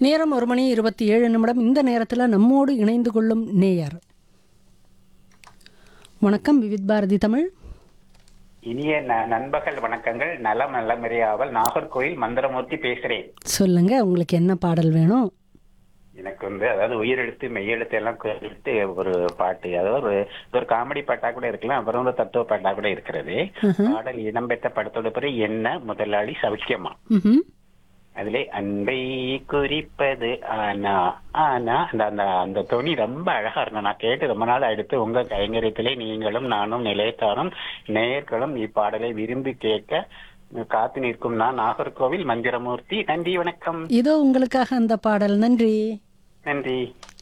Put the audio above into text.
நேரம் ஒரு மணி இருபத்தி ஏழு நிமிடம் இந்த நேரத்தில் நம்மோடு இணைந்து கொள்ளும் நேயர் வணக்கம் விவித் பாரதி தமிழ் இனிய ந- நண்பகல் வணக்கங்கள் நலம் நல்லமறியாவல் நாகர்கோயில் மந்திரமூர்த்தி பேசுறேன் சொல்லுங்க உங்களுக்கு என்ன பாடல் வேணும் எனக்கு வந்து அதாவது உயிரெழுத்து மெய்யெழுத்து எல்லாம் எடுத்து ஒரு பாட்டு அதாவது ஒரு இது ஒரு காமெடி பாட்டா கூட இருக்கலாம் அப்புறம் ஒரு தத்துவ பாட்டா கூட இருக்கிறது பாடல் இடம்பெற்ற படத்தோட பேரு என்ன முதலாளி சௌக்கியமா ம்ஹும். அதிலே அன்பை குறிப்பது ஆனா ஆனா அந்த அந்த அந்த துணி ரொம்ப அழகா இருக்கும் நான் கேட்டு ரொம்ப நாள் அடுத்து உங்க கைங்கரியத்திலே நீங்களும் நானும் நிலையத்தாரும் நேயர்களும் இப்பாடலை விரும்பி கேட்க காத்து நிற்கும் நான் நாகர்கோவில் மந்திரமூர்த்தி நன்றி வணக்கம் இதோ உங்களுக்காக அந்த பாடல் நன்றி நன்றி